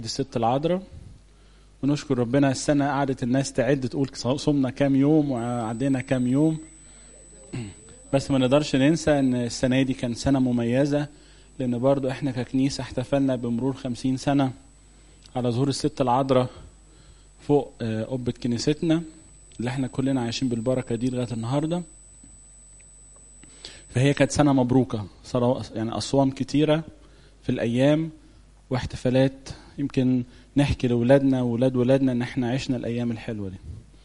الست العذراء ونشكر ربنا السنة قعدت الناس تعد تقول صمنا كام يوم وعدينا كام يوم بس ما نقدرش ننسى ان السنة دي كان سنة مميزة لان برضو احنا ككنيسة احتفلنا بمرور خمسين سنة على ظهور الست العذراء فوق قبة كنيستنا اللي احنا كلنا عايشين بالبركة دي لغاية النهاردة فهي كانت سنة مبروكة يعني أصوام كتيرة في الأيام واحتفالات يمكن نحكي لأولادنا وولاد ولادنا إن احنا عشنا الأيام الحلوة دي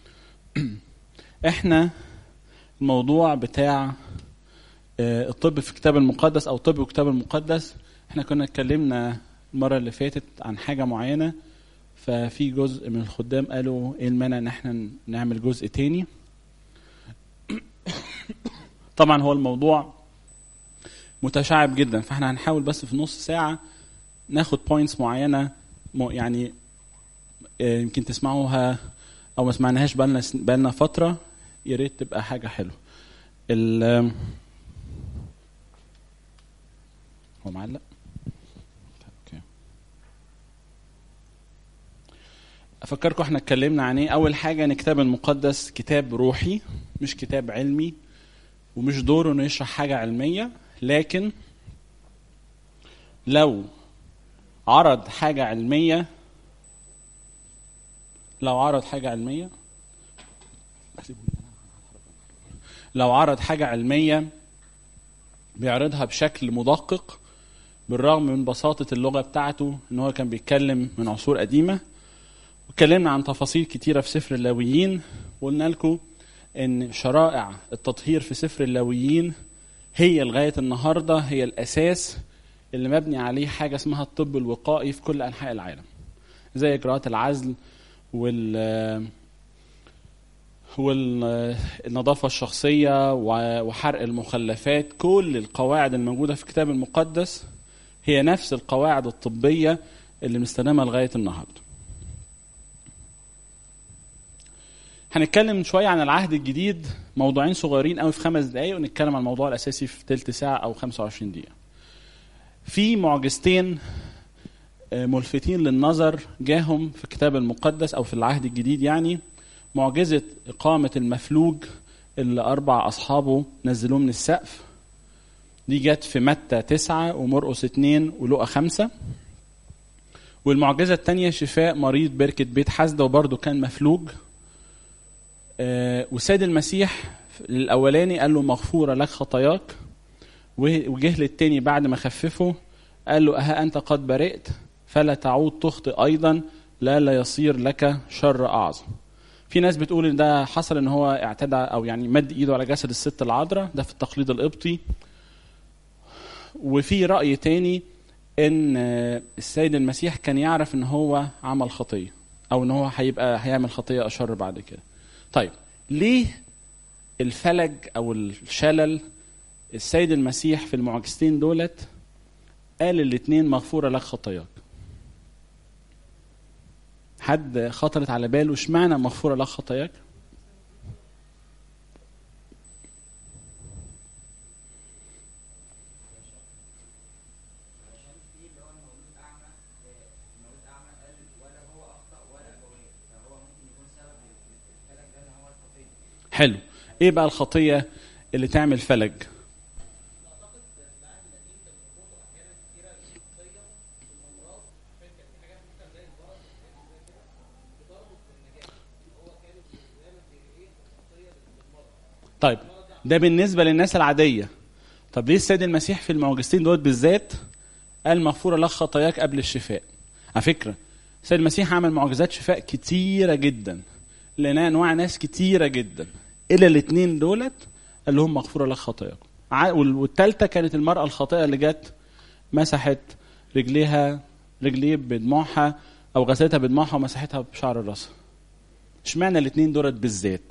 احنا الموضوع بتاع الطب في الكتاب المقدس أو طب الكتاب المقدس احنا كنا اتكلمنا المرة اللي فاتت عن حاجة معينة ففي جزء من الخدام قالوا ايه المانع ان احنا نعمل جزء تاني طبعا هو الموضوع متشعب جدا فاحنا هنحاول بس في نص ساعة ناخد بوينتس معينة يعني يمكن تسمعوها او ما سمعناهاش بقالنا بقالنا فترة يا ريت تبقى حاجة حلوة ال هو معلق افكركم احنا اتكلمنا عن ايه اول حاجه ان الكتاب المقدس كتاب روحي مش كتاب علمي ومش دوره انه يشرح حاجه علميه لكن لو عرض حاجه علميه لو عرض حاجه علميه لو عرض حاجه علميه بيعرضها بشكل مدقق بالرغم من بساطه اللغه بتاعته ان هو كان بيتكلم من عصور قديمه واتكلمنا عن تفاصيل كتيره في سفر اللاويين وقلنا لكم ان شرائع التطهير في سفر اللاويين هي لغايه النهارده هي الاساس اللي مبني عليه حاجه اسمها الطب الوقائي في كل انحاء العالم زي اجراءات العزل وال والنظافة الشخصية وحرق المخلفات كل القواعد الموجودة في الكتاب المقدس هي نفس القواعد الطبية اللي مستخدمة لغاية النهارده هنتكلم شويه عن العهد الجديد موضوعين صغيرين قوي في خمس دقائق ونتكلم عن الموضوع الاساسي في تلت ساعه او 25 دقيقه. في معجزتين ملفتين للنظر جاهم في الكتاب المقدس او في العهد الجديد يعني معجزه اقامه المفلوج اللي اربع اصحابه نزلوه من السقف دي جت في متى تسعة ومرقس اتنين ولقى خمسة والمعجزة الثانية شفاء مريض بركة بيت حسدة وبرضه كان مفلوج آه والسيد المسيح الاولاني قال له مغفوره لك خطاياك وجه للتاني بعد ما خففه قال له أها أنت قد برئت فلا تعود تخطئ أيضا لا لا يصير لك شر أعظم في ناس بتقول ان ده حصل ان هو اعتدى او يعني مد ايده على جسد الست العذراء ده في التقليد القبطي وفي راي تاني ان السيد المسيح كان يعرف ان هو عمل خطيه او ان هو هيبقى هيعمل خطيه اشر بعد كده طيب ليه الفلج او الشلل السيد المسيح في المعجزتين دولت قال الاثنين مغفوره لك خطاياك حد خطرت على باله اشمعنى مغفوره لك خطاياك حلو ايه بقى الخطيه اللي تعمل فلج طيب ده بالنسبه للناس العاديه طب ليه السيد المسيح في المعجزتين دول بالذات قال مغفوره لك خطاياك قبل الشفاء على فكره السيد المسيح عمل معجزات شفاء كتيره جدا لنا انواع ناس كتيره جدا الا الاثنين دولت قال لهم مغفوره لك خطاياكم والثالثه كانت المراه الخاطئه اللي جت مسحت رجليها رجليه بدموعها او غسلتها بدموعها ومسحتها بشعر راسها اشمعنى الاثنين دولت بالذات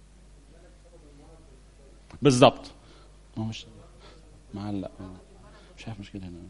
بالظبط ما هو مش معلق مش عارف مشكله هنا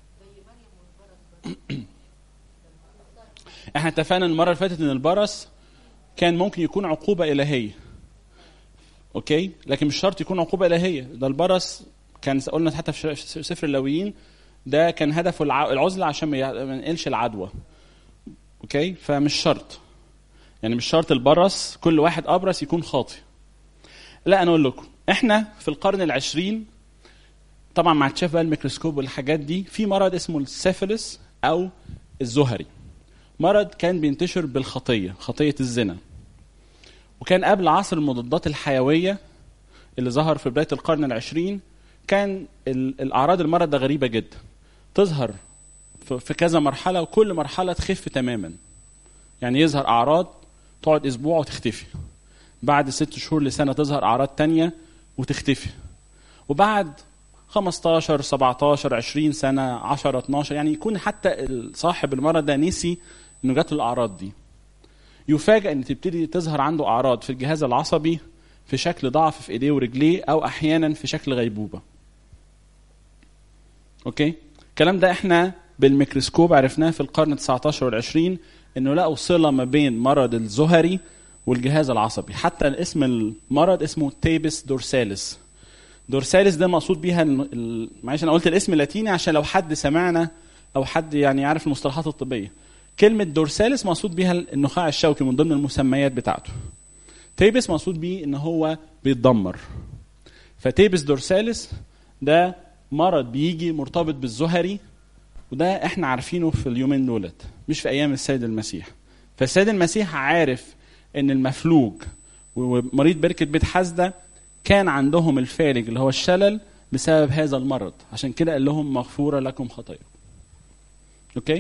احنا اتفقنا المره اللي فاتت ان البرص كان ممكن يكون عقوبه الهيه اوكي لكن مش شرط يكون عقوبه الهيه ده البرص كان قلنا حتى في سفر اللاويين ده كان هدفه العزله عشان ما ينقلش العدوى اوكي فمش شرط يعني مش شرط البرص كل واحد ابرص يكون خاطي لا انا اقول لكم احنا في القرن العشرين طبعا مع اكتشاف بقى الميكروسكوب والحاجات دي في مرض اسمه السيفلس او الزهري مرض كان بينتشر بالخطيه خطيه الزنا وكان قبل عصر المضادات الحيويه اللي ظهر في بدايه القرن العشرين كان ال- الاعراض المرض ده غريبه جدا تظهر في- في كذا مرحله وكل مرحله تخف تماما يعني يظهر اعراض تقعد اسبوع وتختفي بعد ست شهور لسنه تظهر اعراض تانية وتختفي وبعد 15 17 20 سنه 10 12 يعني يكون حتى صاحب المرض ده نسي انه جات له الاعراض دي يفاجئ ان تبتدي تظهر عنده اعراض في الجهاز العصبي في شكل ضعف في ايديه ورجليه او احيانا في شكل غيبوبه اوكي الكلام ده احنا بالميكروسكوب عرفناه في القرن 19 والعشرين انه لقوا صله ما بين مرض الزهري والجهاز العصبي حتى اسم المرض اسمه تيبس دورساليس دورساليس ده مقصود بيها ال- ال- معلش انا قلت الاسم اللاتيني عشان لو حد سمعنا او حد يعني عارف المصطلحات الطبيه كلمه دورساليس مقصود بيها النخاع الشوكي من ضمن المسميات بتاعته تيبس مقصود بيه ان هو بيتدمر فتيبس دورساليس ده مرض بيجي مرتبط بالزهري وده احنا عارفينه في اليومين دولت مش في ايام السيد المسيح فالسيد المسيح عارف ان المفلوج ومريض بركه بيت حسده كان عندهم الفالج اللي هو الشلل بسبب هذا المرض عشان كده قال لهم مغفوره لكم خطاياكم اوكي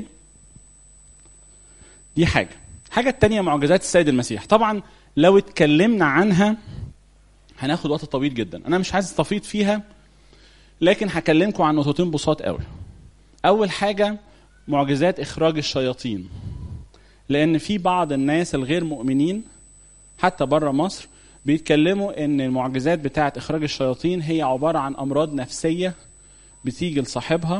دي حاجه الحاجه التانية معجزات السيد المسيح طبعا لو اتكلمنا عنها هناخد وقت طويل جدا انا مش عايز استفيض فيها لكن هكلمكم عن نقطتين بساط قوي اول حاجه معجزات اخراج الشياطين لان في بعض الناس الغير مؤمنين حتى بره مصر بيتكلموا ان المعجزات بتاعه اخراج الشياطين هي عباره عن امراض نفسيه بتيجي لصاحبها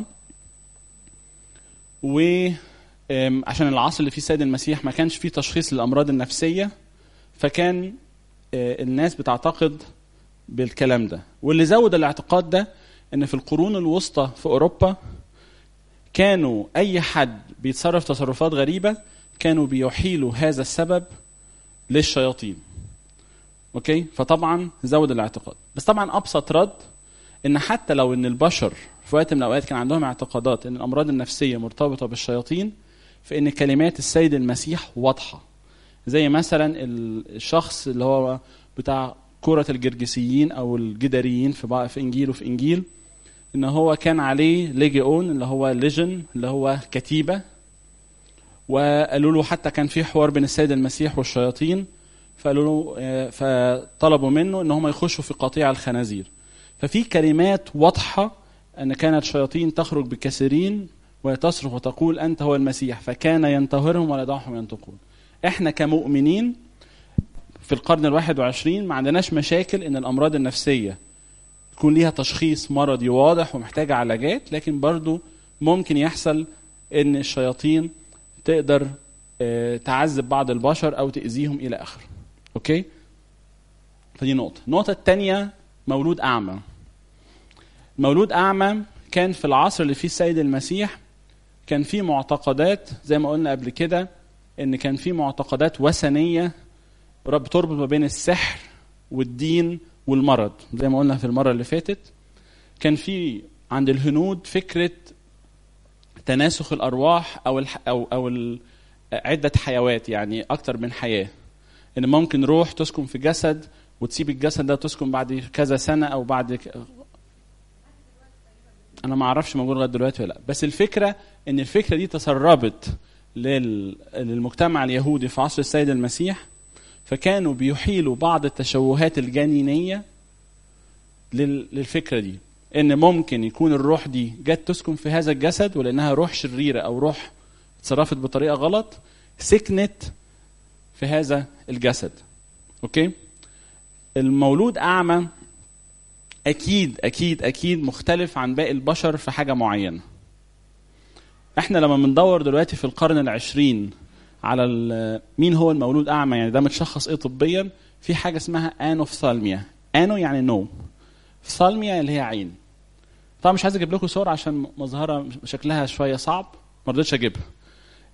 و أم، عشان العصر اللي فيه السيد المسيح ما كانش فيه تشخيص للامراض النفسيه فكان آه، الناس بتعتقد بالكلام ده واللي زود الاعتقاد ده ان في القرون الوسطى في اوروبا كانوا اي حد بيتصرف تصرفات غريبه كانوا بيحيلوا هذا السبب للشياطين اوكي فطبعا زود الاعتقاد بس طبعا ابسط رد ان حتى لو ان البشر في وقت من الاوقات كان عندهم اعتقادات ان الامراض النفسيه مرتبطه بالشياطين فان كلمات السيد المسيح واضحه زي مثلا ال- الشخص اللي هو بتاع كرة الجرجسيين او الجدريين في بع- في انجيل وفي انجيل ان هو كان عليه ليجيون اللي هو ليجن اللي هو كتيبه وقالوا له حتى كان في حوار بين السيد المسيح والشياطين فقالوا له آه، فطلبوا منه ان هم يخشوا في قطيع الخنازير ففي كلمات واضحه ان كانت شياطين تخرج بكثيرين وتصرخ وتقول انت هو المسيح فكان ينتهرهم ولا يدعهم ينطقون احنا كمؤمنين في القرن الواحد وعشرين ما عندناش مشاكل ان الامراض النفسيه يكون ليها تشخيص مرضي واضح ومحتاجه علاجات لكن برضو ممكن يحصل ان الشياطين تقدر آه، تعذب بعض البشر او تاذيهم الى اخره اوكي فدي نقطه النقطه الثانيه مولود اعمى مولود اعمى كان في العصر اللي فيه السيد المسيح كان في معتقدات زي ما قلنا قبل كده ان كان في معتقدات وثنيه رب بتربط ما بين السحر والدين والمرض زي ما قلنا في المره اللي فاتت كان في عند الهنود فكره تناسخ الارواح او الح او او ال- عده حيوات يعني اكتر من حياه ان ممكن روح تسكن في جسد وتسيب الجسد ده تسكن بعد كذا سنه او بعد ك... انا ما اعرفش موجود لغايه دلوقتي ولا لا بس الفكره ان الفكره دي تسربت لل... للمجتمع اليهودي في عصر السيد المسيح فكانوا بيحيلوا بعض التشوهات الجنينيه لل... للفكره دي ان ممكن يكون الروح دي جت تسكن في هذا الجسد ولانها روح شريره او روح اتصرفت بطريقه غلط سكنت في هذا الجسد اوكي المولود اعمى اكيد اكيد اكيد مختلف عن باقي البشر في حاجه معينه احنا لما بندور دلوقتي في القرن العشرين على ال- مين هو المولود اعمى يعني ده متشخص ايه طبيا في حاجه اسمها انوفثالميا انو يعني نو فثالميا اللي هي عين طبعا مش عايز اجيب لكم صور عشان مظهره شكلها شويه صعب ما رضيتش اجيبها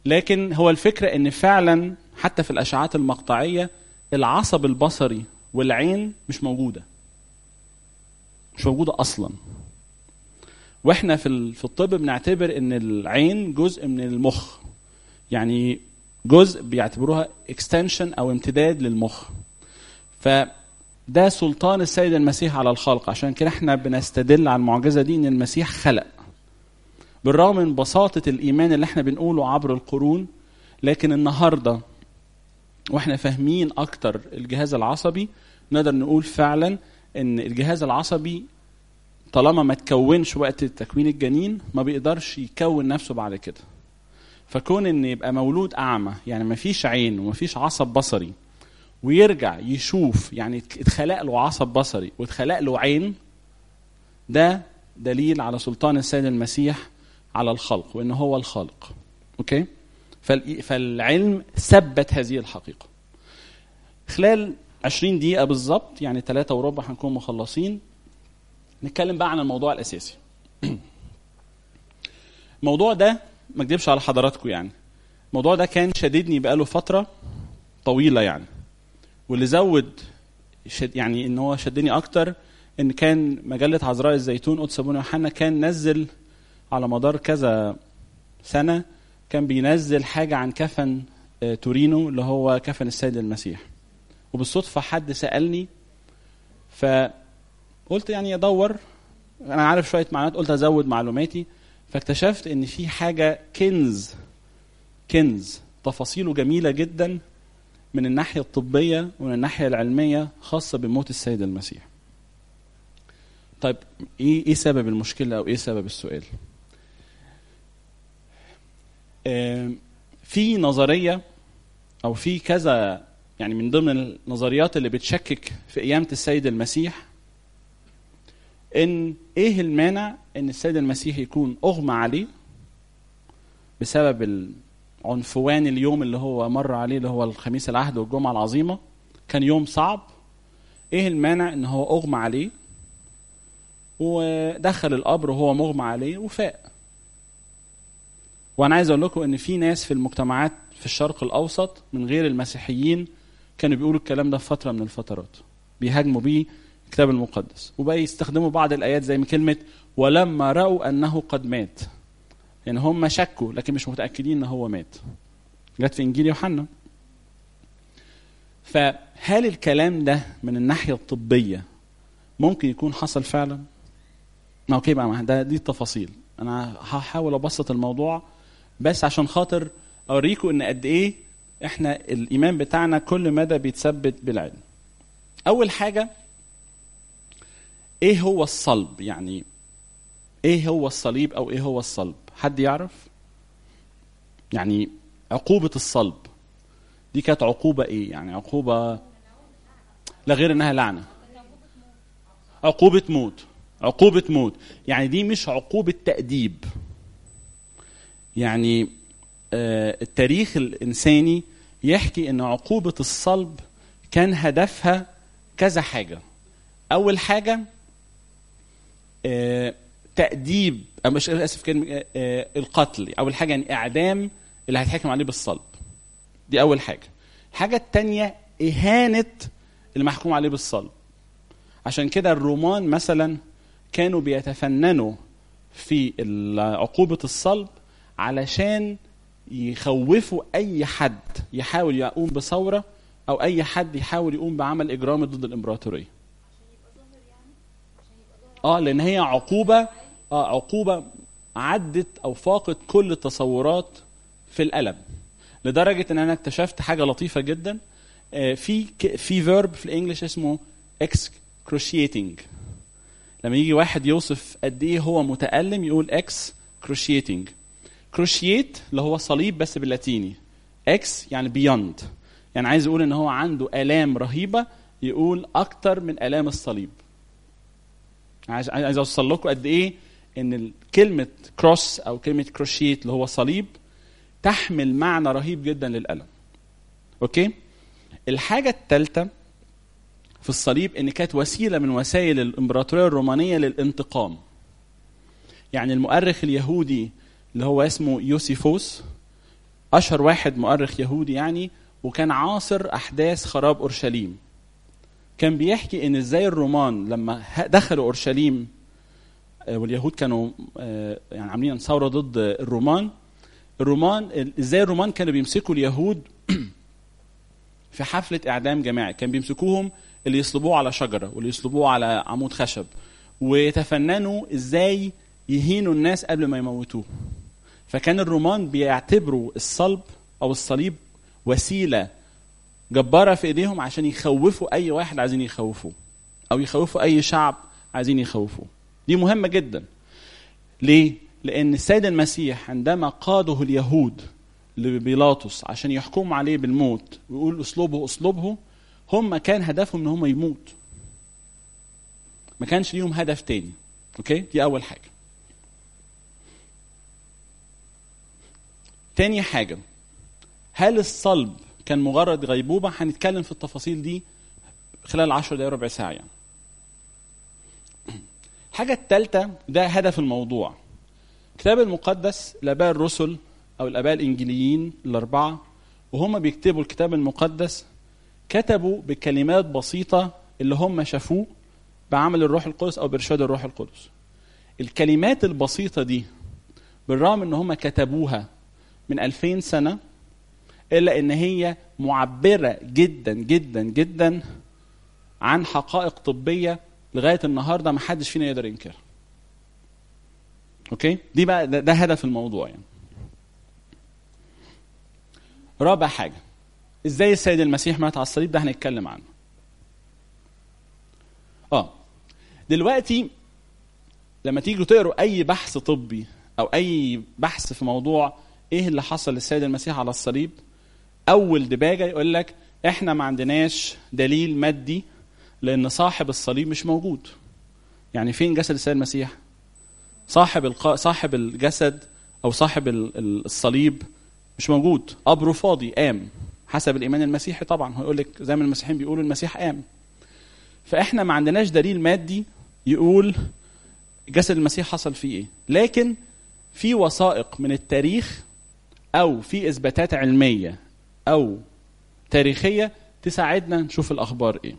لكن هو الفكره ان فعلا حتى في الاشعاعات المقطعيه العصب البصري والعين مش موجوده مش موجوده اصلا واحنا في ال- في الطب بنعتبر ان العين جزء من المخ يعني جزء بيعتبروها اكستنشن او امتداد للمخ فده سلطان السيد المسيح على الخلق عشان كده احنا بنستدل على المعجزه دي ان المسيح خلق بالرغم من بساطه الايمان اللي احنا بنقوله عبر القرون لكن النهارده واحنا فاهمين اكتر الجهاز العصبي نقدر نقول فعلا ان الجهاز العصبي طالما ما تكونش وقت تكوين الجنين ما بيقدرش يكون نفسه بعد كده فكون ان يبقى مولود اعمى يعني ما فيش عين وما فيش عصب بصري ويرجع يشوف يعني اتخلق له عصب بصري واتخلق له عين ده دليل على سلطان السيد المسيح على الخلق وان هو الخالق اوكي فال- فالعلم ثبت هذه الحقيقه خلال 20 دقيقه بالظبط يعني ثلاثة وربع هنكون مخلصين نتكلم بقى عن الموضوع الاساسي الموضوع ده ما اكذبش على حضراتكم يعني الموضوع ده كان شددني بقاله فتره طويله يعني واللي زود شد يعني ان هو شدني اكتر ان كان مجله عذراء الزيتون قدس ابونا يوحنا كان نزل على مدار كذا سنه كان بينزل حاجه عن كفن آه، تورينو اللي هو كفن السيد المسيح وبالصدفه حد سالني فقلت يعني ادور انا عارف شويه معلومات قلت ازود معلوماتي فاكتشفت ان في حاجه كنز كنز تفاصيله جميله جدا من الناحيه الطبيه ومن الناحيه العلميه خاصه بموت السيد المسيح. طيب ايه ايه سبب المشكله او ايه سبب السؤال؟ آم، في نظريه او في كذا يعني من ضمن النظريات اللي بتشكك في قيامه السيد المسيح ان ايه المانع ان السيد المسيح يكون اغمى عليه بسبب العنفوان اليوم اللي هو مر عليه اللي هو الخميس العهد والجمعه العظيمه كان يوم صعب ايه المانع ان هو اغمى عليه ودخل القبر وهو مغمى عليه وفاق وانا عايز اقول لكم ان في ناس في المجتمعات في الشرق الاوسط من غير المسيحيين كانوا بيقولوا الكلام ده في فتره من الفترات بيهاجموا بيه الكتاب المقدس وبقى يستخدموا بعض الايات زي ما كلمه ولما راوا انه قد مات يعني هم شكوا لكن مش متاكدين ان هو مات جت في انجيل يوحنا فهل الكلام ده من الناحيه الطبيه ممكن يكون حصل فعلا ما اوكي بقى ما ده دي التفاصيل انا هحاول ابسط الموضوع بس عشان خاطر اوريكم ان قد ايه احنا الايمان بتاعنا كل مدى بيتثبت بالعلم اول حاجه ايه هو الصلب يعني ايه هو الصليب او ايه هو الصلب حد يعرف يعني عقوبة الصلب دي كانت عقوبة ايه يعني عقوبة لا غير انها لعنة عقوبة موت عقوبة موت يعني دي مش عقوبة تأديب يعني آه التاريخ الإنساني يحكي ان عقوبة الصلب كان هدفها كذا حاجة أول حاجة آه تأديب أو مش آسف كلمة آه القتل أول حاجة يعني إعدام اللي هيتحكم عليه بالصلب دي أول حاجة الحاجة التانية إهانة اللي محكوم عليه بالصلب عشان كده الرومان مثلا كانوا بيتفننوا في عقوبة الصلب علشان يخوفوا أي حد يحاول يقوم بثورة أو أي حد يحاول يقوم بعمل إجرامي ضد الإمبراطورية اه لان هي عقوبه اه عقوبه عدت او فاقت كل التصورات في الالم لدرجه ان انا اكتشفت حاجه لطيفه جدا آه في في فيرب في الانجليش اسمه excruciating لما يجي واحد يوصف قد ايه هو متالم يقول اكس cruciating cruciate اللي هو صليب بس باللاتيني اكس يعني beyond يعني عايز يقول ان هو عنده الام رهيبه يقول اكتر من الام الصليب عايز عايز اوصل لكم قد ايه ان كلمه كروس او كلمه كروشيت اللي هو صليب تحمل معنى رهيب جدا للالم اوكي الحاجه الثالثه في الصليب ان كانت وسيله من وسائل الامبراطوريه الرومانيه للانتقام يعني المؤرخ اليهودي اللي هو اسمه يوسيفوس اشهر واحد مؤرخ يهودي يعني وكان عاصر احداث خراب اورشليم كان بيحكي ان ازاي الرومان لما ه- دخلوا اورشليم آه، واليهود كانوا آه، يعني عاملين ثوره ضد الرومان الرومان ال- ازاي الرومان كانوا بيمسكوا اليهود في حفله اعدام جماعي كان بيمسكوهم اللي يصلبوه على شجره واللي يصلبوه على عمود خشب ويتفننوا ازاي يهينوا الناس قبل ما يموتوه فكان الرومان بيعتبروا الصلب او الصليب وسيله جباره في ايديهم عشان يخوفوا اي واحد عايزين يخوفوه او يخوفوا اي شعب عايزين يخوفوه دي مهمه جدا ليه لان السيد المسيح عندما قاده اليهود لبيلاطس عشان يحكموا عليه بالموت ويقول اصلبه اصلبه هم كان هدفهم ان هم يموت ما كانش ليهم هدف تاني اوكي دي اول حاجه تاني حاجه هل الصلب كان مجرد غيبوبه هنتكلم في التفاصيل دي خلال 10 دقايق ربع ساعه يعني الحاجه الثالثه ده هدف الموضوع الكتاب المقدس الاباء الرسل او الاباء الانجيليين الاربعه وهم بيكتبوا الكتاب المقدس كتبوا بكلمات بسيطه اللي هم شافوه بعمل الروح القدس او بارشاد الروح القدس الكلمات البسيطه دي بالرغم ان هم كتبوها من 2000 سنه الا ان هي معبره جدا جدا جدا عن حقائق طبيه لغايه النهارده ما حدش فينا يقدر ينكرها اوكي دي بقى ده, ده هدف الموضوع يعني رابع حاجه ازاي السيد المسيح مات على الصليب ده هنتكلم عنه اه دلوقتي لما تيجوا تقروا اي بحث طبي او اي بحث في موضوع ايه اللي حصل للسيد المسيح على الصليب اول دباجه يقول لك احنا ما عندناش دليل مادي لان صاحب الصليب مش موجود يعني فين جسد السيد المسيح صاحب الق... صاحب الجسد او صاحب ال- ال- الصليب مش موجود قبره فاضي قام حسب الايمان المسيحي طبعا هو يقول لك زي ما المسيحيين بيقولوا المسيح قام فاحنا ما عندناش دليل مادي يقول جسد المسيح حصل فيه ايه لكن في وثائق من التاريخ او في اثباتات علميه او تاريخيه تساعدنا نشوف الاخبار ايه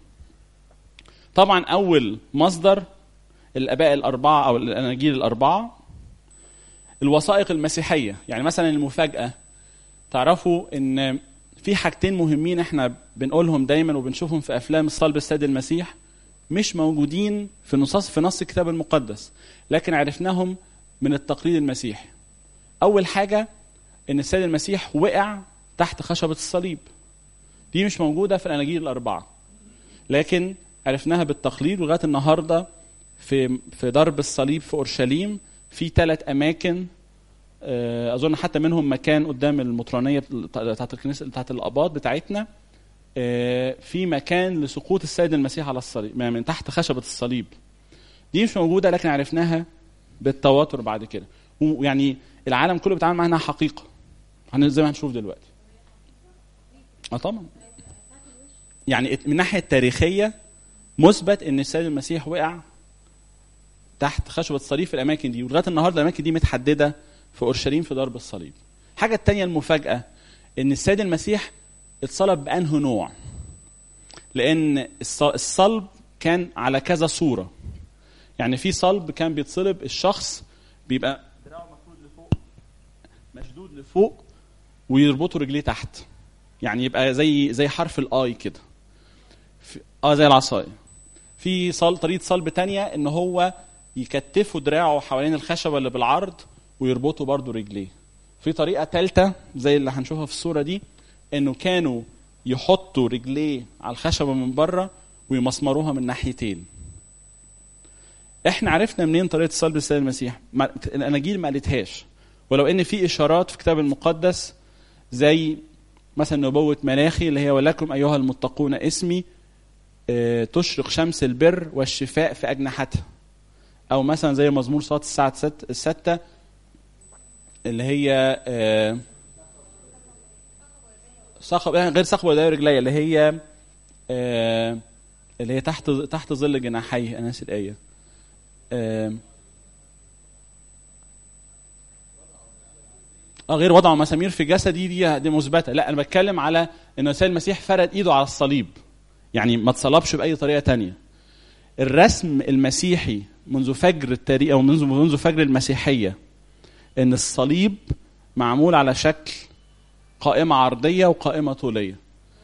طبعا اول مصدر الاباء الاربعه او الاناجيل الاربعه الوثائق المسيحيه يعني مثلا المفاجاه تعرفوا ان في حاجتين مهمين احنا بنقولهم دايما وبنشوفهم في افلام الصلب السيد المسيح مش موجودين في نصوص في نص الكتاب المقدس لكن عرفناهم من التقليد المسيحي اول حاجه ان السيد المسيح وقع تحت خشبه الصليب دي مش موجوده في الاناجيل الاربعه لكن عرفناها بالتقليد ولغايه النهارده في في درب الصليب في اورشليم في ثلاث اماكن آه، اظن حتى منهم مكان قدام المطرانيه بتاعت الكنيسه بتاعت الاباط بتاعتنا آه، في مكان لسقوط السيد المسيح على الصليب من من تحت خشبه الصليب دي مش موجوده لكن عرفناها بالتواتر بعد كده ويعني العالم كله بيتعامل معاها انها حقيقه هن- زي ما هنشوف دلوقتي اه طبعا يعني من الناحيه التاريخيه مثبت ان السيد المسيح وقع تحت خشبه الصليب في الاماكن دي ولغايه النهارده الاماكن دي متحدده في اورشليم في درب الصليب. الحاجه الثانيه المفاجاه ان السيد المسيح اتصلب بانه نوع لان الص- الصلب كان على كذا صوره يعني في صلب كان بيتصلب الشخص بيبقى دراعه مفرود لفوق مشدود لفوق ويربطوا رجليه تحت يعني يبقى زي زي حرف الاي كده في- اه زي العصايه في صل طريقه صلب تانية ان هو يكتفوا دراعه حوالين الخشبه اللي بالعرض ويربطوا برضو رجليه في طريقه ثالثه زي اللي هنشوفها في الصوره دي انه كانوا يحطوا رجليه على الخشبه من بره ويمسمروها من ناحيتين احنا عرفنا منين طريقه صلب السيد المسيح ما- الاناجيل ما قالتهاش ولو ان في اشارات في الكتاب المقدس زي مثلا نبوه ملاخي اللي هي ولكم ايها المتقون اسمي آه، تشرق شمس البر والشفاء في اجنحتها او مثلا زي مزمور صلاه الساعه الست- الستة اللي هي آه، صخب آه، غير صخب ولا رجليا اللي هي آه، اللي هي تحت تحت ظل جناحيه انا ناسي الايه آه، اه غير وضع مسامير في جسدي دي دي مثبته لا انا بتكلم على ان السيد المسيح فرد ايده على الصليب يعني ما اتصلبش باي طريقه تانية الرسم المسيحي منذ فجر التاريخ او منذ منذ فجر المسيحيه ان الصليب معمول على شكل قائمه عرضيه وقائمه طوليه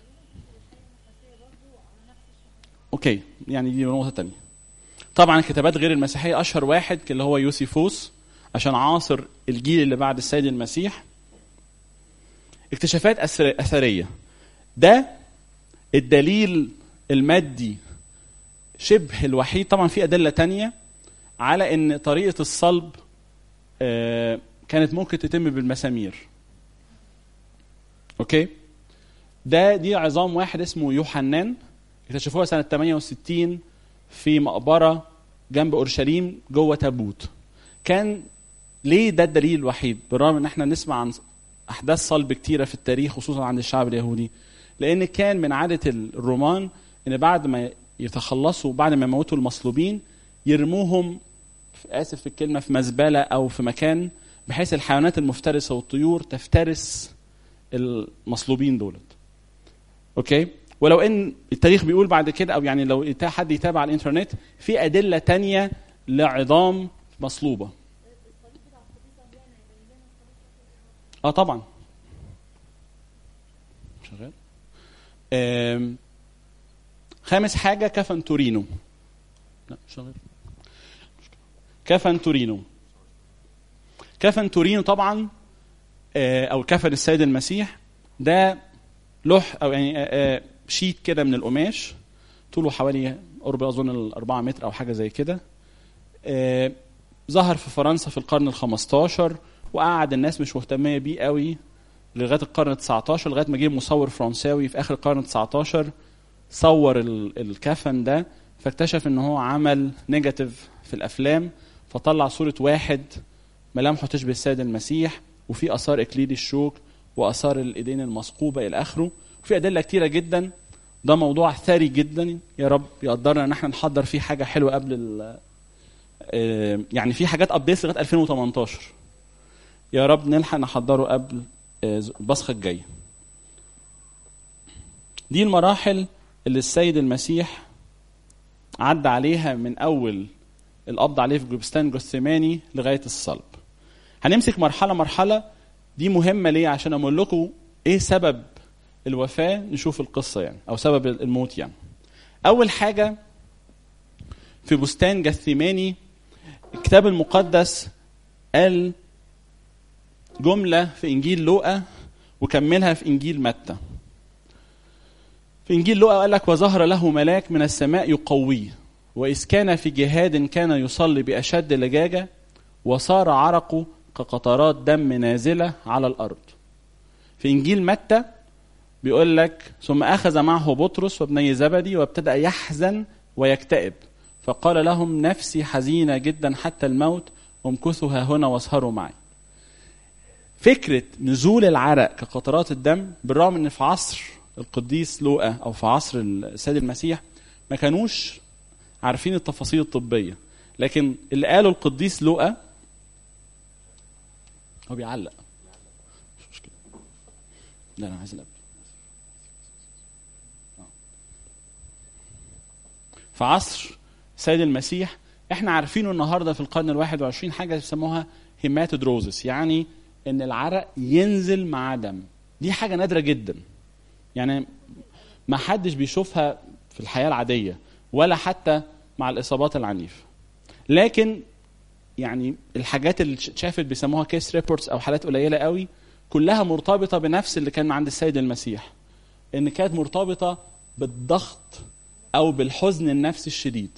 اوكي يعني دي نقطه تانية طبعا الكتابات غير المسيحيه اشهر واحد اللي هو يوسيفوس عشان عاصر الجيل اللي بعد السيد المسيح اكتشافات أثر- اثريه ده الدليل المادي شبه الوحيد طبعا في ادله تانية على ان طريقه الصلب آه، كانت ممكن تتم بالمسامير اوكي ده دي عظام واحد اسمه يوحنان اكتشفوها سنه 68 في مقبره جنب اورشليم جوه تابوت كان ليه ده الدليل الوحيد بالرغم ان احنا نسمع عن احداث صلب كتيره في التاريخ خصوصا عند الشعب اليهودي لان كان من عاده الرومان ان بعد ما يتخلصوا بعد ما يموتوا المصلوبين يرموهم اسف في الكلمه في مزبله او في مكان بحيث الحيوانات المفترسه والطيور تفترس المصلوبين دولت اوكي ولو ان التاريخ بيقول بعد كده او يعني لو يتا- حد يتابع على الانترنت في ادله تانية لعظام مصلوبه اه طبعا شغال آم، خامس حاجه كفن تورينو لا مش شغال كفن تورينو كفن تورينو طبعا آه، او كفن السيد المسيح ده لوح او يعني آه، آه، شيت كده من القماش طوله حوالي قرب اظن الأربعة متر او حاجه زي كده آه، ظهر في فرنسا في القرن ال15 وقعد الناس مش مهتميه بيه قوي لغايه القرن ال19 لغايه ما جه مصور فرنساوي في اخر القرن ال19 صور ال- الكفن ده فاكتشف ان هو عمل نيجاتيف في الافلام فطلع صوره واحد ملامحه تشبه السيد المسيح وفي اثار اكليل الشوك واثار الايدين المثقوبه الى اخره وفي ادله كتيره جدا ده موضوع ثري جدا يا رب يقدرنا ان احنا نحضر فيه حاجه حلوه قبل ال آه، يعني في حاجات ابديت لغايه 2018 يا رب نلحق نحضره قبل آه، البصخه الجايه دي المراحل اللي السيد المسيح عدى عليها من اول القبض عليه في جوبستان جثماني لغايه الصلب هنمسك مرحله مرحله دي مهمه ليه عشان اقول لكم ايه سبب الوفاه نشوف القصه يعني او سبب الموت يعني اول حاجه في بستان جثماني الكتاب المقدس قال جمله في انجيل لوقا وكملها في انجيل متى في انجيل لوقا قال لك وظهر له ملاك من السماء يقويه واذ كان في جهاد كان يصلي باشد لجاجه وصار عرقه كقطرات دم نازله على الارض في انجيل متى بيقول لك ثم اخذ معه بطرس وابني زبدي وابتدا يحزن ويكتئب فقال لهم نفسي حزينه جدا حتى الموت امكثوا ها هنا واسهروا معي فكره نزول العرق كقطرات الدم بالرغم ان في عصر القديس لوقا او في عصر السيد المسيح ما كانوش عارفين التفاصيل الطبيه لكن اللي قاله القديس لوقا هو بيعلق مش مشكله لا انا عايز القبل في عصر سيد المسيح احنا عارفينه النهارده في القرن الواحد وعشرين حاجه بيسموها هيماتودروزس يعني ان العرق ينزل مع دم دي حاجه نادره جدا يعني ما حدش بيشوفها في الحياه العاديه ولا حتى مع الاصابات العنيفه لكن يعني الحاجات اللي اتشافت بيسموها كيس ريبورتس او حالات قليله قوي كلها مرتبطه بنفس اللي كان عند السيد المسيح ان كانت مرتبطه بالضغط او بالحزن النفسي الشديد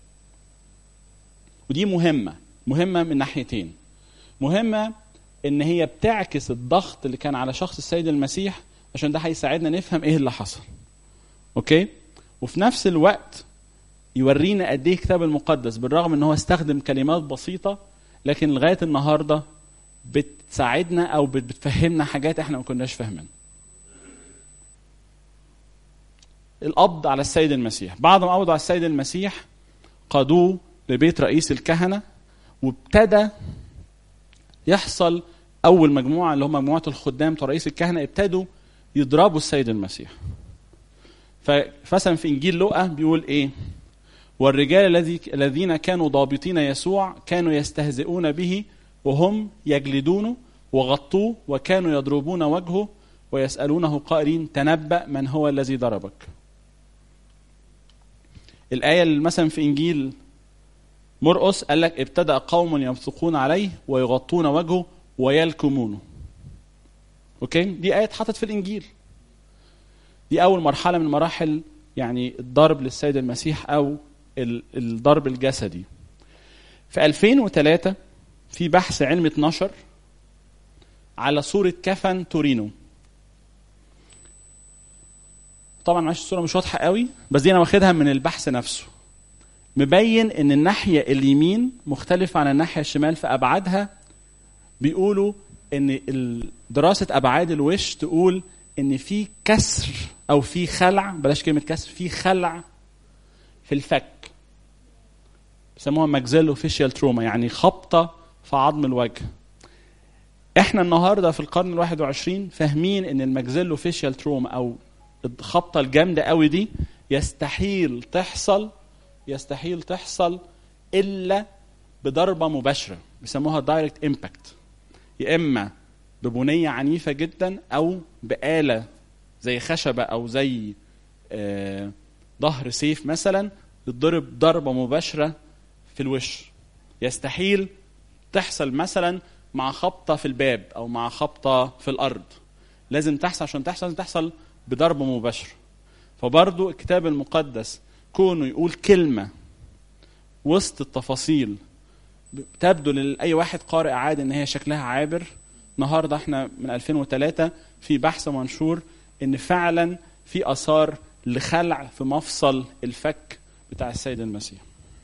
ودي مهمه مهمه من ناحيتين مهمه ان هي بتعكس الضغط اللي كان على شخص السيد المسيح عشان ده هيساعدنا نفهم ايه اللي حصل اوكي وفي نفس الوقت يورينا قد ايه الكتاب المقدس بالرغم ان هو استخدم كلمات بسيطه لكن لغايه النهارده بتساعدنا او بت- بتفهمنا حاجات احنا ما كناش فاهمينها القبض على السيد المسيح بعد ما قبضوا على السيد المسيح قادوه لبيت رئيس الكهنه وابتدى يحصل اول مجموعه اللي هم مجموعه الخدام رئيس الكهنه ابتدوا يضربوا السيد المسيح فمثلا في انجيل لوقا بيقول ايه والرجال الذي الذين كانوا ضابطين يسوع كانوا يستهزئون به وهم يجلدونه وغطوه وكانوا يضربون وجهه ويسألونه قائلين تنبأ من هو الذي ضربك الآية اللي مثلا في إنجيل مرقس قال لك ابتدأ قوم يبصقون عليه ويغطون وجهه ويلكمونه اوكي دي آية اتحطت في الإنجيل دي أول مرحلة من مراحل يعني الضرب للسيد المسيح أو الضرب الجسدي في 2003 في بحث علمي اتنشر على صورة كفن تورينو طبعا معلش الصورة مش واضحة قوي بس دي أنا واخدها من البحث نفسه مبين ان الناحية اليمين مختلفة عن الناحية الشمال في أبعادها بيقولوا ان دراسة أبعاد الوش تقول ان في كسر او في خلع بلاش كلمة كسر في خلع في الفك بيسموها ماكزيلو فيشيال تروما يعني خبطة في عظم الوجه احنا النهارده في القرن الواحد وعشرين فاهمين ان الماكزيلو فيشيال تروما او الخبطه الجامده قوي دي يستحيل تحصل يستحيل تحصل الا بضربه مباشره بيسموها دايركت امباكت يا اما ببنيه عنيفه جدا او باله زي خشبه او زي آه ظهر سيف مثلا تضرب ضربه مباشره في الوش يستحيل تحصل مثلا مع خبطه في الباب او مع خبطه في الارض لازم تحصل عشان تحصل لازم تحصل بضربه مباشره فبرضو الكتاب المقدس كونه يقول كلمه وسط التفاصيل تبدو لاي واحد قارئ عادي ان هي شكلها عابر النهارده احنا من 2003 في بحث منشور ان فعلا في اثار لخلع في مفصل الفك بتاع السيد المسيح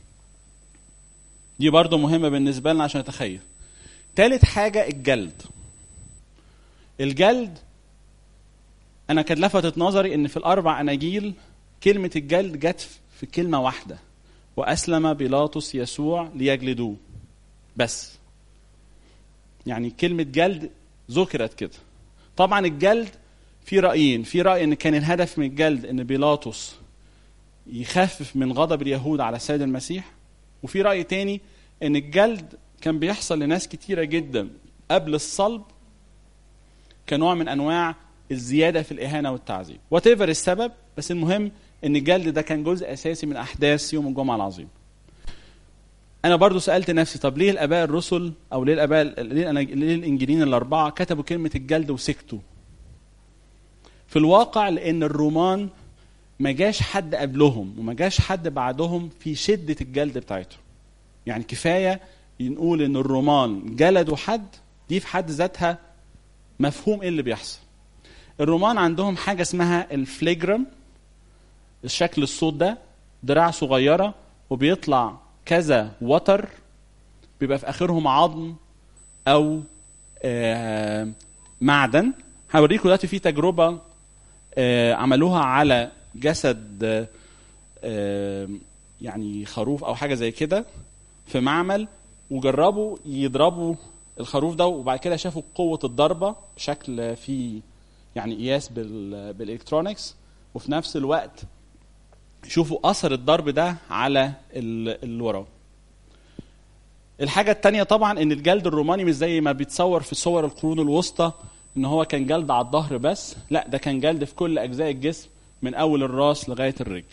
دي برضو مهمه بالنسبه لنا عشان نتخيل تالت حاجه الجلد الجلد انا كانت لفتت نظري ان في الاربع اناجيل كلمه الجلد جت في كلمه واحده واسلم بيلاطس يسوع ليجلدوه بس يعني كلمه جلد ذكرت كده طبعا الجلد في رايين في راي ان كان الهدف من الجلد ان بيلاطس يخفف من غضب اليهود على السيد المسيح وفي راي تاني ان الجلد كان بيحصل لناس كتيره جدا قبل الصلب كنوع من انواع الزياده في الاهانه والتعذيب وات السبب بس المهم ان الجلد ده كان جزء اساسي من احداث يوم الجمعه العظيم انا برضو سالت نفسي طب ليه الاباء الرسل او ليه الاباء ليه, ليه الانجيليين الاربعه كتبوا كلمه الجلد وسكتوا في الواقع لان الرومان ما جاش حد قبلهم وما جاش حد بعدهم في شده الجلد بتاعتهم يعني كفايه نقول ان الرومان جلدوا حد دي في حد ذاتها مفهوم ايه اللي بيحصل الرومان عندهم حاجه اسمها الفليجرام الشكل الصوت ده دراع صغيره وبيطلع كذا وتر بيبقى في اخرهم عظم او آه معدن هوريكم دلوقتي في تجربه آه عملوها على جسد آه يعني خروف او حاجه زي كده في معمل وجربوا يضربوا الخروف ده وبعد كده شافوا قوه الضربه بشكل فيه يعني قياس بالالكترونكس وفي نفس الوقت يشوفوا اثر الضرب ده على الورا الحاجة التانية طبعا ان الجلد الروماني مش زي ما بيتصور في صور القرون الوسطى ان هو كان جلد على الظهر بس لا ده كان جلد في كل اجزاء الجسم من اول الراس لغاية الرجل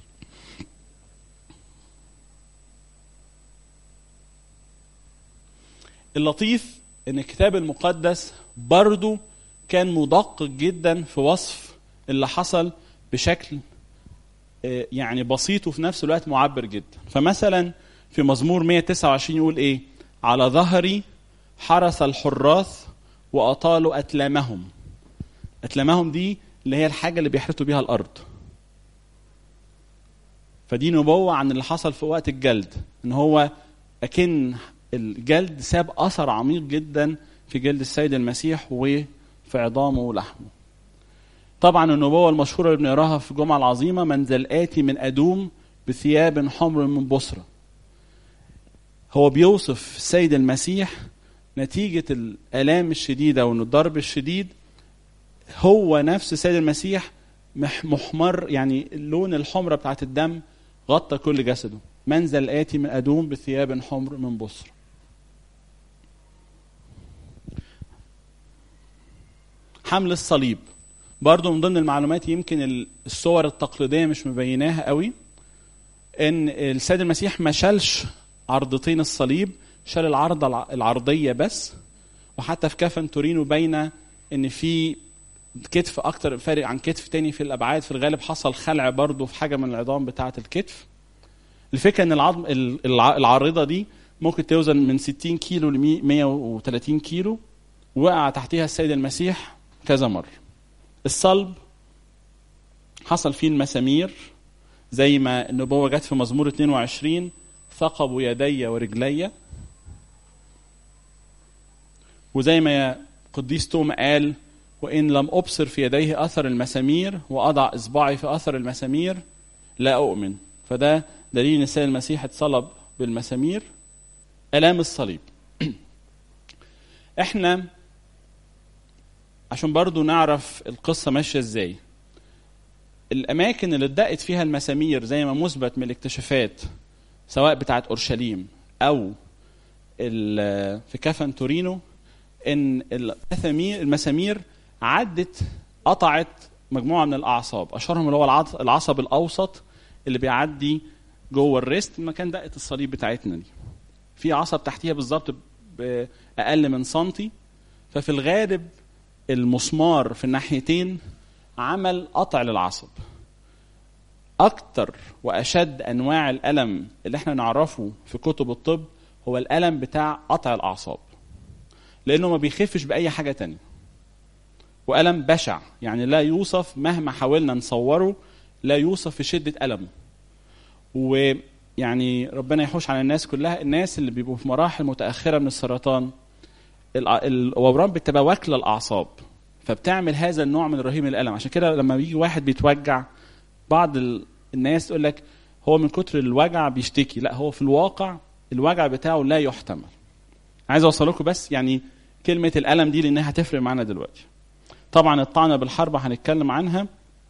اللطيف ان الكتاب المقدس برضو كان مدقق جدا في وصف اللي حصل بشكل يعني بسيط وفي نفس الوقت معبر جدا فمثلا في مزمور 129 يقول ايه على ظهري حرس الحراث واطالوا اتلامهم اتلامهم دي اللي هي الحاجه اللي بيحرثوا بيها الارض فدي نبوه عن اللي حصل في وقت الجلد ان هو اكن الجلد ساب اثر عميق جدا في جلد السيد المسيح وفي عظامه ولحمه طبعا النبوة المشهورة اللي بنقراها في الجمعة العظيمة من ذا الآتي من أدوم بثياب حمر من بصرة هو بيوصف السيد المسيح نتيجه الالام الشديده وان الضرب الشديد هو نفس السيد المسيح مح- محمر يعني لون الحمرة بتاعت الدم غطى كل جسده منزل الآتي من أدوم بثياب حمر من بصر حمل الصليب برضو من ضمن المعلومات يمكن ال- الصور التقليدية مش مبيناها قوي ان السيد المسيح ما شالش عرضتين الصليب شال العرضة الع- العرضية بس وحتى في كفن تورينو باينة ان في كتف اكتر فارق عن كتف تاني في الابعاد في الغالب حصل خلع برضه في حاجه من العظام بتاعه الكتف الفكره ان العظم ال- الع- العارضه دي ممكن توزن من 60 كيلو ل 130 كيلو وقع تحتها السيد المسيح كذا مره الصلب حصل فيه المسامير زي ما النبوه جت في مزمور 22 ثقبوا يدي ورجلي وزي ما قديس توما قال وإن لم أبصر في يديه أثر المسامير وأضع إصبعي في أثر المسامير لا أؤمن فده دليل إن السيد المسيح اتصلب بالمسامير آلام الصليب إحنا عشان برضو نعرف القصة ماشية إزاي الأماكن اللي اتدقت فيها المسامير زي ما مثبت من الاكتشافات سواء بتاعت أورشليم أو ال- في كفن تورينو ان المسامير المسامير عدت قطعت مجموعه من الاعصاب اشهرهم اللي هو العض- العصب الاوسط اللي بيعدي جوه الريست مكان دقه الصليب بتاعتنا دي في عصب تحتيها بالظبط باقل من سنتي ففي الغالب المسمار في الناحيتين عمل قطع للعصب اكتر واشد انواع الالم اللي احنا نعرفه في كتب الطب هو الالم بتاع قطع الاعصاب لانه ما بيخفش باي حاجه تانية والم بشع يعني لا يوصف مهما حاولنا نصوره لا يوصف في شده المه ويعني ربنا يحوش على الناس كلها الناس اللي بيبقوا في مراحل متاخره من السرطان الع- الاورام بتبقى واكله الاعصاب فبتعمل هذا النوع من رهيب الالم عشان كده لما بيجي واحد بيتوجع بعض ال- الناس تقول لك هو من كتر الوجع بيشتكي لا هو في الواقع الوجع بتاعه لا يحتمل عايز اوصل لكم بس يعني كلمه الالم دي لانها هتفرق معانا دلوقتي طبعا الطعنه بالحربه هنتكلم عنها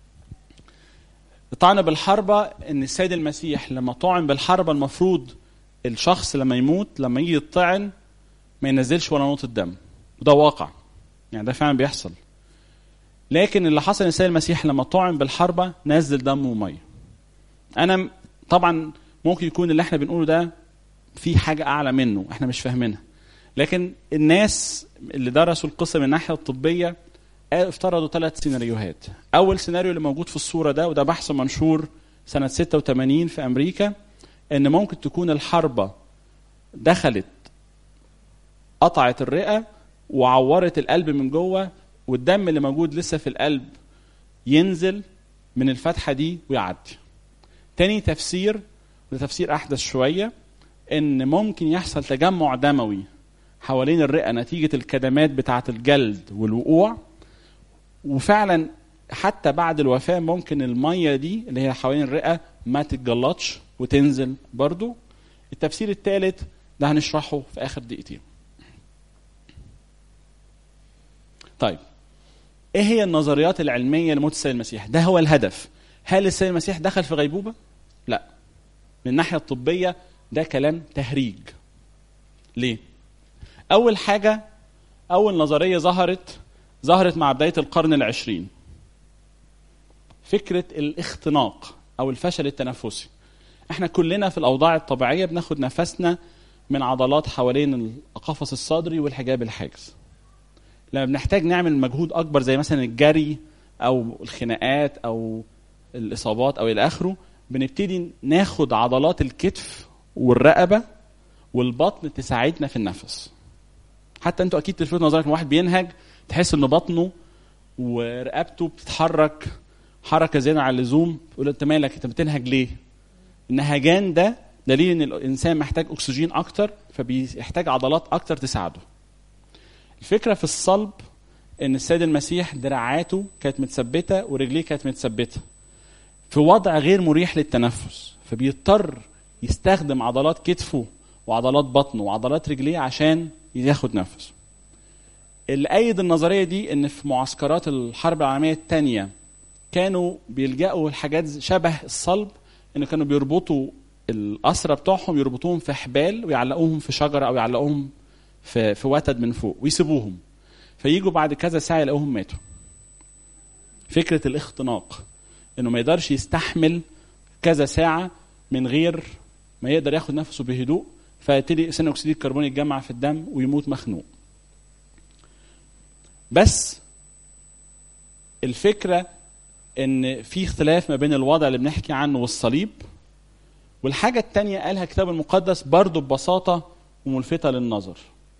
الطعنه بالحربه ان السيد المسيح لما طعن بالحربه المفروض الشخص لما يموت لما يجي يطعن ما ينزلش ولا نقطه دم وده واقع يعني ده فعلا بيحصل لكن اللي حصل ان السيد المسيح لما طعن بالحربه نزل دم وميه انا م- طبعا ممكن يكون اللي احنا بنقوله ده في حاجه اعلى منه احنا مش فاهمينها لكن الناس اللي درسوا القصه من الناحيه الطبيه قالوا- افترضوا ثلاث سيناريوهات اول سيناريو اللي موجود في الصوره ده وده بحث منشور سنه 86 في امريكا ان ممكن تكون الحربه دخلت قطعت الرئه وعورت القلب من جوه والدم اللي موجود لسه في القلب ينزل من الفتحه دي ويعدي تاني تفسير وده تفسير احدث شويه ان ممكن يحصل تجمع دموي حوالين الرئه نتيجه الكدمات بتاعه الجلد والوقوع وفعلا حتى بعد الوفاه ممكن الميه دي اللي هي حوالين الرئه ما تتجلطش وتنزل برضو التفسير الثالث ده هنشرحه في اخر دقيقتين طيب ايه هي النظريات العلميه لموت السيد المسيح ده هو الهدف هل السيد المسيح دخل في غيبوبه لا من الناحيه الطبيه ده كلام تهريج ليه اول حاجه اول نظريه ظهرت ظهرت مع بدايه القرن العشرين فكره الاختناق او الفشل التنفسي احنا كلنا في الاوضاع الطبيعيه بناخد نفسنا من عضلات حوالين القفص الصدري والحجاب الحاجز لما بنحتاج نعمل مجهود اكبر زي مثلا الجري او الخناقات او الاصابات او الى اخره بنبتدي ناخد عضلات الكتف والرقبه والبطن تساعدنا في النفس حتى انتوا اكيد تلفتوا نظرك ان واحد بينهج تحس ان بطنه ورقبته بتتحرك حركه زياده عن اللزوم تقول انت مالك انت بتنهج ليه النهجان ده دليل ان الانسان محتاج اكسجين اكتر فبيحتاج عضلات اكتر تساعده الفكره في الصلب ان السيد المسيح دراعاته كانت متثبته ورجليه كانت متثبته في وضع غير مريح للتنفس فبيضطر يستخدم عضلات كتفه وعضلات بطنه وعضلات رجليه عشان ياخد نفسه اللي أيد النظرية دي إن في معسكرات الحرب العالمية الثانية كانوا بيلجأوا لحاجات شبه الصلب إن كانوا بيربطوا الأسرى بتوعهم يربطوهم في حبال ويعلقوهم في شجرة أو يعلقوهم في في وتد من فوق ويسيبوهم فييجوا بعد كذا ساعة يلاقوهم ماتوا فكرة الاختناق إنه ما يقدرش يستحمل كذا ساعة من غير ما يقدر ياخد نفسه بهدوء فيبتدي ثاني اكسيد الكربون يتجمع في الدم ويموت مخنوق بس الفكره ان في اختلاف ما بين الوضع اللي بنحكي عنه والصليب والحاجه الثانيه قالها الكتاب المقدس برضه ببساطه وملفته للنظر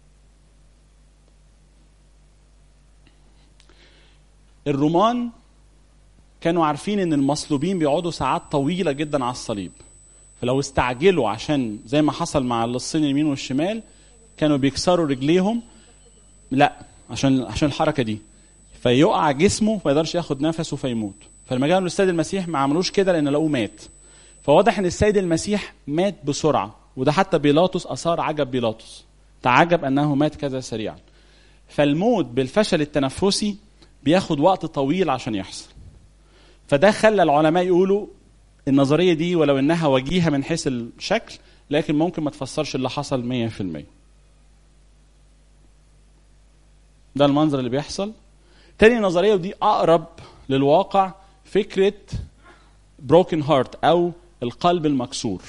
الرومان كانوا عارفين ان المصلوبين بيقعدوا ساعات طويله جدا على الصليب فلو استعجلوا عشان زي ما حصل مع اللصين اليمين والشمال كانوا بيكسروا رجليهم لا عشان عشان الحركه دي فيقع جسمه ما يقدرش ياخد نفسه فيموت فلما جاءوا للسيد المسيح ما عملوش كده لان لقوه مات فواضح ان السيد المسيح مات بسرعه وده حتى بيلاطس اثار عجب بيلاطس تعجب انه مات كذا سريعا فالموت بالفشل التنفسي بياخد وقت طويل عشان يحصل فده خلى العلماء يقولوا النظريه دي ولو انها وجيهه من حيث الشكل لكن ممكن ما تفسرش اللي حصل 100% ده المنظر اللي بيحصل تاني نظريه ودي اقرب للواقع فكره broken heart او القلب المكسور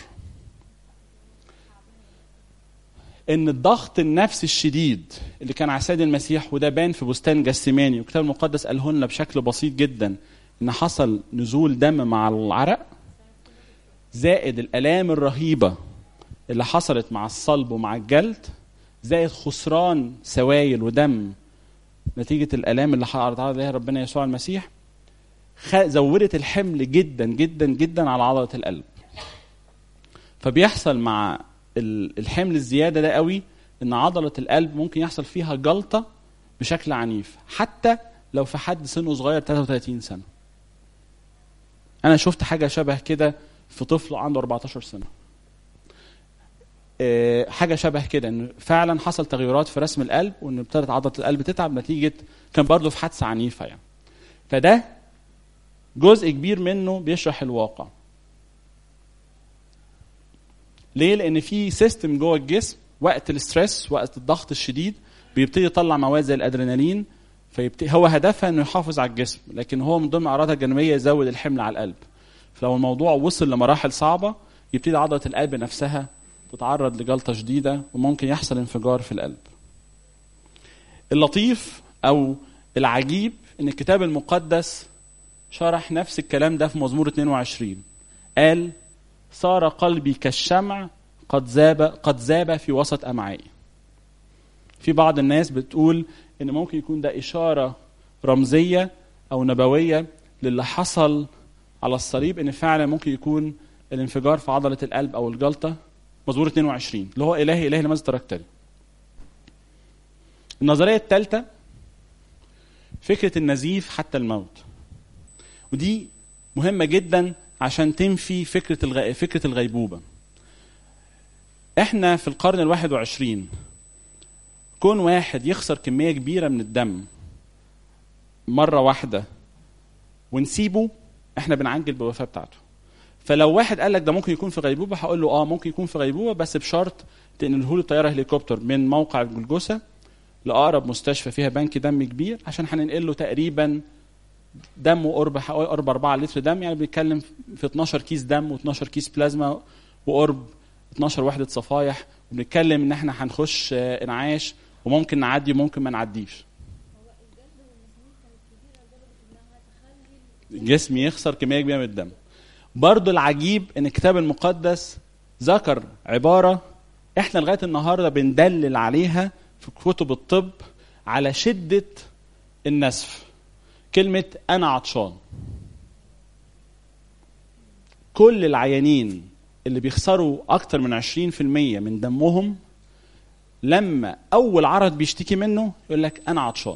ان الضغط النفسي الشديد اللي كان على سيد المسيح وده بان في بستان جسيماني والكتاب المقدس قاله لنا بشكل بسيط جدا ان حصل نزول دم مع العرق زائد الالام الرهيبه اللي حصلت مع الصلب ومع الجلد زائد خسران سوائل ودم نتيجه الالام اللي عرض عليها ربنا يسوع المسيح زودت الحمل جدا جدا جدا على عضله القلب فبيحصل مع الحمل الزياده ده قوي ان عضله القلب ممكن يحصل فيها جلطه بشكل عنيف حتى لو في حد سنه صغير 33 سنه انا شفت حاجه شبه كده في طفل عنده 14 سنه حاجه شبه كده ان فعلا حصل تغيرات في رسم القلب وان ابتدت عضله القلب تتعب نتيجه كان برضه في حادثه عنيفه يعني فده جزء كبير منه بيشرح الواقع ليه لان في سيستم جوه الجسم وقت الاسترس وقت الضغط الشديد بيبتدي يطلع مواد زي الادرينالين فيبتدي هو هدفها انه يحافظ على الجسم لكن هو من ضمن اعراضها الجانبيه يزود الحمل على القلب فلو الموضوع وصل لمراحل صعبه يبتدي عضله القلب نفسها تتعرض لجلطه شديده وممكن يحصل انفجار في القلب اللطيف او العجيب ان الكتاب المقدس شرح نفس الكلام ده في مزمور 22 قال صار قلبي كالشمع قد ذاب قد ذاب في وسط امعائي في بعض الناس بتقول ان ممكن يكون ده اشاره رمزيه او نبويه للي حصل على الصليب ان فعلا ممكن يكون الانفجار في عضله القلب او الجلطه مزمور 22 اللي هو الهي الهي لماذا تركتني النظريه الثالثه فكره النزيف حتى الموت ودي مهمه جدا عشان تنفي فكره الغ... فكره الغيبوبه احنا في القرن الواحد وعشرين كون واحد يخسر كميه كبيره من الدم مره واحده ونسيبه احنا بنعجل بالوفاه بتاعته فلو واحد قال لك ده ممكن يكون في غيبوبه هقول له اه ممكن يكون في غيبوبه بس بشرط تنقله له طياره هليكوبتر من موقع الجلجوسه لاقرب مستشفى فيها بنك دم كبير عشان هننقل له تقريبا دم قرب قرب 4 لتر دم يعني بنتكلم في 12 كيس دم و12 كيس بلازما وقرب 12 وحده صفايح وبنتكلم ان احنا هنخش انعاش وممكن نعدي وممكن ما نعديش الجسم يخسر كميه كبيره من الدم برضو العجيب ان الكتاب المقدس ذكر عباره احنا لغايه النهارده بندلل عليها في كتب الطب على شده النسف كلمه انا عطشان كل العيانين اللي بيخسروا اكتر من 20% من دمهم لما اول عرض بيشتكي منه يقول لك انا عطشان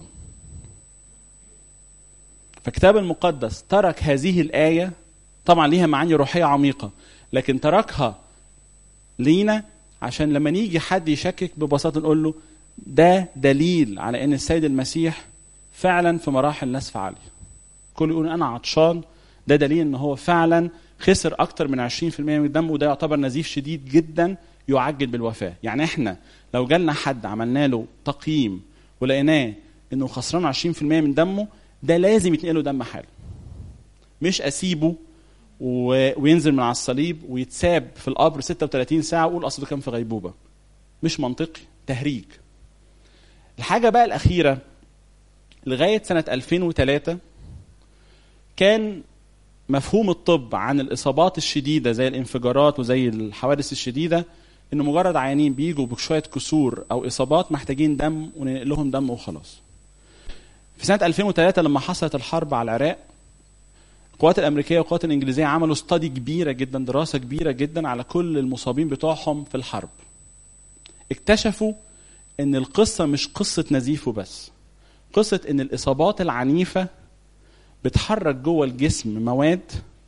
فالكتاب المقدس ترك هذه الايه طبعا ليها معاني روحيه عميقه لكن تركها لينا عشان لما نيجي حد يشكك ببساطه نقول له ده دليل على ان السيد المسيح فعلا في مراحل نسف عاليه كل يقول انا عطشان ده دليل ان هو فعلا خسر اكتر من 20% من دمه وده يعتبر نزيف شديد جدا يعجل بالوفاه يعني احنا لو جالنا حد عملنا له تقييم ولقيناه انه خسران 20% من دمه ده لازم يتنقله دم حاله مش اسيبه و... وينزل من على الصليب ويتساب في القبر 36 ساعه واقول اصله كان في غيبوبه مش منطقي تهريج الحاجه بقى الاخيره لغايه سنه 2003 كان مفهوم الطب عن الاصابات الشديده زي الانفجارات وزي الحوادث الشديده ان مجرد عيانين بيجوا بشويه كسور او اصابات محتاجين دم وننقل لهم دم وخلاص. في سنه 2003 لما حصلت الحرب على العراق القوات الامريكيه والقوات الانجليزيه عملوا استادي كبيره جدا دراسه كبيره جدا على كل المصابين بتوعهم في الحرب. اكتشفوا ان القصه مش قصه نزيف وبس. قصه ان الاصابات العنيفه بتحرك جوه الجسم مواد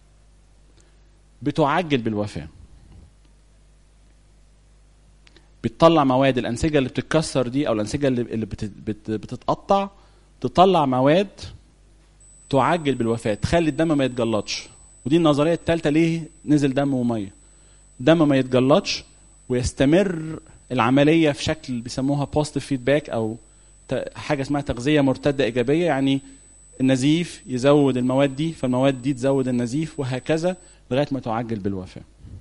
بتعجل بالوفاه. بتطلع مواد الانسجه اللي بتتكسر دي او الانسجه اللي اللي بت- بت- بتتقطع تطلع مواد تعجل بالوفاه تخلي الدم ما يتجلطش ودي النظريه الثالثه ليه نزل دم وميه الدم ما يتجلطش ويستمر العمليه في شكل بيسموها بوزيتيف فيدباك او ت- حاجه اسمها تغذيه مرتده ايجابيه يعني النزيف يزود المواد دي فالمواد دي تزود النزيف وهكذا لغايه ما تعجل بالوفاه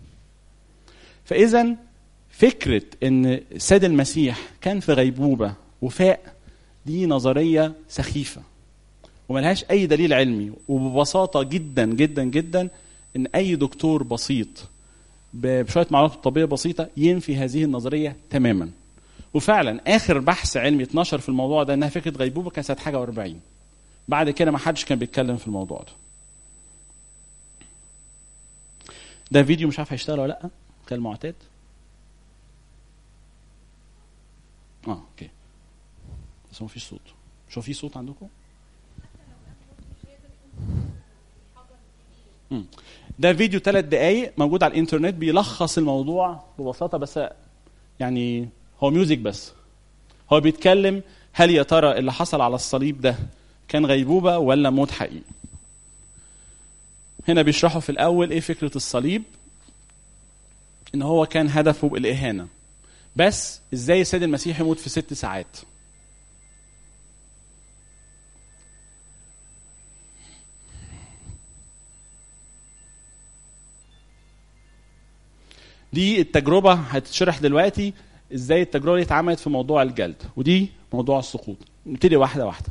فاذا فكره ان السيد المسيح كان في غيبوبه وفاء دي نظريه سخيفه وملهاش اي دليل علمي وببساطه جدا جدا جدا ان اي دكتور بسيط بشويه معلومات طبيه بسيطه ينفي هذه النظريه تماما وفعلا اخر بحث علمي اتنشر في الموضوع ده انها فكره غيبوبه كانت سنه حاجه و40 بعد كده ما حدش كان بيتكلم في الموضوع ده ده فيديو مش عارف هيشتغل ولا لا كالمعتاد اه اوكي بس هو مفيش صوت مش هو في صوت عندكم مم. ده فيديو ثلاث دقايق موجود على الانترنت بيلخص الموضوع ببساطه بس يعني هو ميوزك بس هو بيتكلم هل يا ترى اللي حصل على الصليب ده كان غيبوبه ولا موت حقيقي هنا بيشرحوا في الاول ايه فكره الصليب ان هو كان هدفه الاهانه بس ازاي السيد المسيح يموت في ست ساعات دي التجربة هتتشرح دلوقتي ازاي التجربة دي اتعملت في موضوع الجلد ودي موضوع السقوط نبتدي واحدة واحدة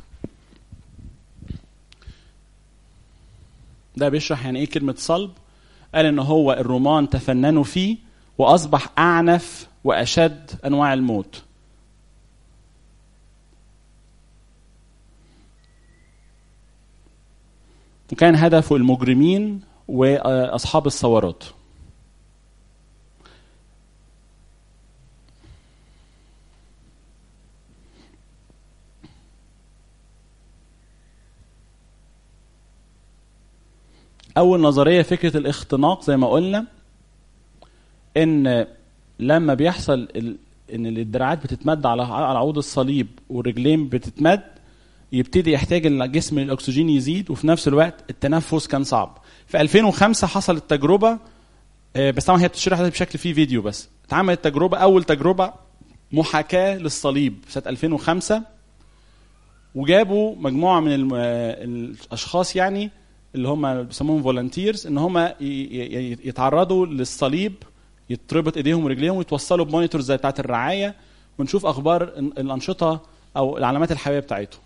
ده بيشرح يعني ايه كلمة صلب قال ان هو الرومان تفننوا فيه واصبح اعنف واشد انواع الموت وكان هدفه المجرمين واصحاب الثورات اول نظريه فكره الاختناق زي ما قلنا ان لما بيحصل ال... ان الدراعات بتتمد على على عود الصليب والرجلين بتتمد يبتدي يحتاج الجسم الاكسجين يزيد وفي نفس الوقت التنفس كان صعب في 2005 حصلت تجربه آه، بس طبعا هي بتشرح ده بشكل فيه فيديو بس اتعملت تجربه اول تجربه محاكاه للصليب سنه 2005 وجابوا مجموعه من الم... آه، الاشخاص يعني اللي هم بيسموهم فولنتيرز ان هم ي- ي- يتعرضوا للصليب يتربط ايديهم ورجليهم ويتوصلوا بمونيتورز زي بتاعه الرعايه ونشوف اخبار ال- الانشطه او العلامات الحيويه بتاعتهم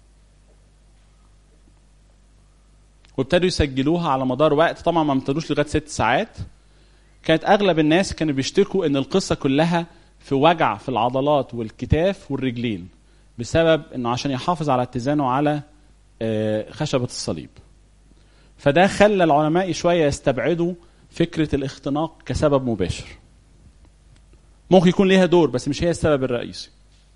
وابتدوا يسجلوها على مدار وقت طبعا ما امتدوش لغايه ست ساعات كانت اغلب الناس كانوا بيشتكوا ان القصه كلها في وجع في العضلات والكتاف والرجلين بسبب انه عشان يحافظ على اتزانه على آه، خشبه الصليب فده خلى العلماء شويه يستبعدوا فكره الاختناق كسبب مباشر ممكن يكون ليها دور بس مش هي السبب الرئيسي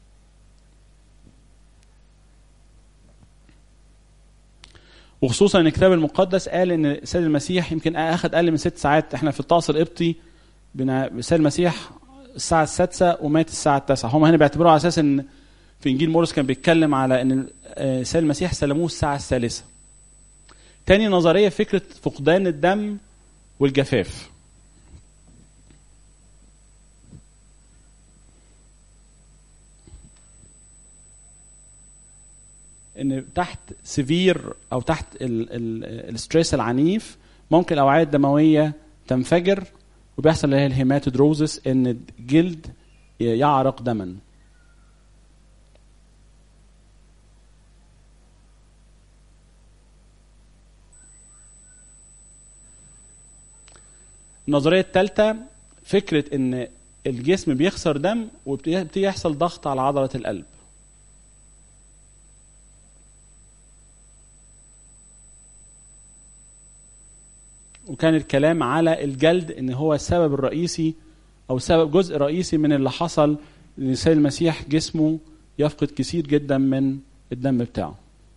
وخصوصا ان الكتاب المقدس قال ان السيد المسيح يمكن اخذ اقل من ست ساعات احنا في الطقس القبطي بنا- السيد المسيح الساعه السادسه ومات الساعه التاسعه هم هنا بيعتبروها على اساس ان في انجيل مورس كان بيتكلم على ان آه، سيد المسيح سلموه الساعه الثالثه تاني نظريه فكره فقدان الدم والجفاف ان تحت سيفير او تحت الستريس العنيف ممكن الاوعيه الدمويه تنفجر وبيحصل اللي هي الهيماتودروزس ان الجلد يعرق دما النظريه الثالثه فكره ان الجسم بيخسر دم وبيبتدي يحصل ضغط على عضله القلب وكان الكلام على الجلد ان هو السبب الرئيسي او سبب جزء رئيسي من اللي حصل ان السيد المسيح جسمه يفقد كثير جدا من الدم بتاعه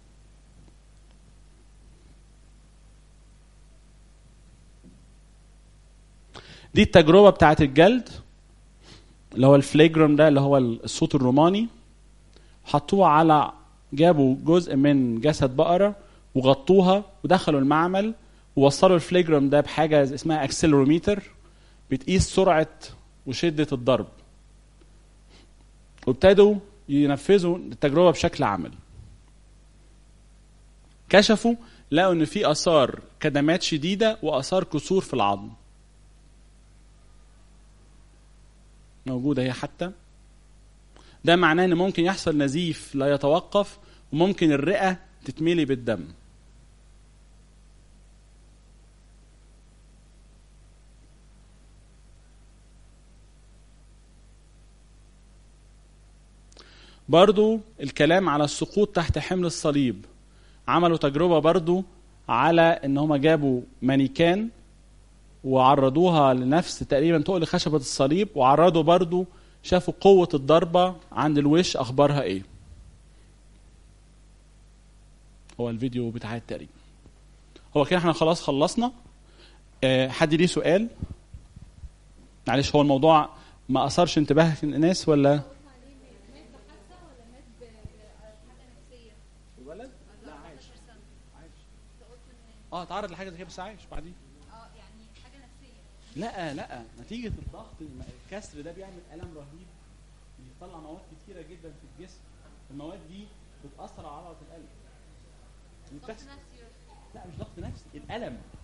دي التجربة بتاعت الجلد اللي هو الفليجرام ده اللي هو الصوت الروماني حطوها على جابوا جزء من جسد بقرة وغطوها ودخلوا المعمل ووصلوا الفليجرام ده بحاجة اسمها اكسلروميتر بتقيس سرعة وشدة الضرب وابتدوا ينفذوا التجربة بشكل عملي كشفوا لقوا ان في اثار كدمات شديده واثار كسور في العظم موجوده هي حتى ده معناه ان ممكن يحصل نزيف لا يتوقف وممكن الرئه تتملي بالدم برضو الكلام على السقوط تحت حمل الصليب عملوا تجربة برضو على ان هم جابوا مانيكان وعرضوها لنفس تقريبا تقل خشبة الصليب وعرضوا برضو شافوا قوة الضربة عند الوش اخبارها ايه هو الفيديو بتاع التقريبا هو كده احنا خلاص خلصنا أه حد ليه سؤال معلش هو الموضوع ما اثرش انتباه الناس ولا الولد لا عايش عايش اه تعرض لحاجه زي كده بس عايش بعدين اه يعني حاجه نفسيه لا لا نتيجه الضغط الكسر ده بيعمل الم رهيب بيطلع مواد كتيره جدا في الجسم المواد دي بتاثر على عضله القلب ضغط بتحصل نفسي لا مش ضغط نفسي الالم